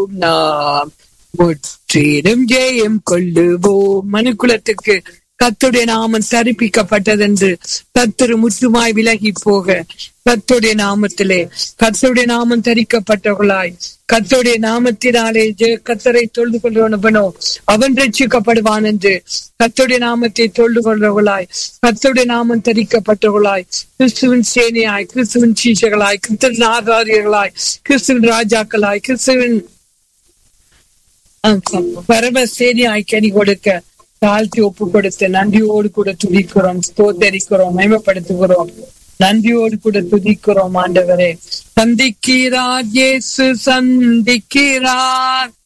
கொள்ளுவோம் நாம் முற்றிலும் ஜெயம் கொள்ளுவோம் மனுக்குலத்துக்கு கத்துடைய நாமம் சரிப்பிக்கப்பட்டதென்று கத்தரு முற்றுமாய் விலகி போக கத்துடைய நாமத்திலே கத்தருடைய நாமம் தரிக்கப்பட்டவர்களாய் கத்தருடைய நாமத்தினாலே ஜெ- கத்தரை தொழுது கொள்வனவனோ அவன் ரட்சிக்கப்படுவான் என்று கத்தருடைய நாமத்தை தொழுது கொள்றவர்களாய் கத்தருடைய நாமம் தரிக்கப்பட்டவர்களாய் கிறிஸ்துவின் சேனையாய் கிறிஸ்துவின் சீசர்களாய் கிறிஸ்துவின் ஆதாரியர்களாய் கிறிஸ்துவின் ராஜாக்களாய் கிறிஸ்துவின் பரம சேனையாய் கனி கொடுக்க தாழ்த்தி ஒப்பு கொடுத்து நன்றியோடு கூட துதிக்கிறோம் ஸ்தோத்தரிக்கிறோம் மேம்படுத்துகிறோம் நன்றியோடு கூட துதிக்கிறோம் ஆண்டவரே சந்திக்கிறார் இயேசு சந்திக்கிறார்